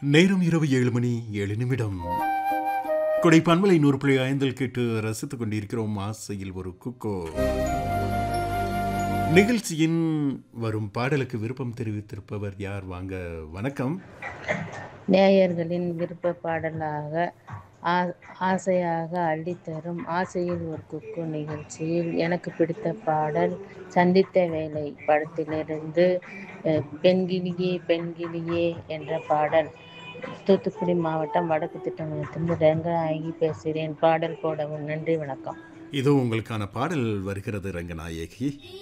நேரம் இரவு ஏழு மணி ஏழு நிமிடம் கொடை பண்பலை நூறு புள்ளி ஐந்தில் கேட்டு ரசித்துக் கொண்டிருக்கிறோம் ஆசையில் ஒரு குக்கோ நிகழ்ச்சியின் வரும் பாடலுக்கு விருப்பம் தெரிவித்திருப்பவர் யார் வாங்க வணக்கம் நேயர்களின் விருப்ப பாடலாக ஆ- ஆசையாக அள்ளித்தரும் ஆசையில் ஒரு குக்கு நிகழ்ச்சியில் எனக்கு பிடித்த பாடல் சந்தித்த வேலை படத்திலிருந்து அஹ், பெண்கிளியே பெண்கிளியே என்ற பாடல் தூத்துக்குடி மாவட்டம் வடக்கு திட்டமலத்திலிருந்து ரங்கநாயகி பேசுகிறேன் பாடல் போடவும் நன்றி வணக்கம் இதோ உங்களுக்கான பாடல் வருகிறது ரங்கநாயகி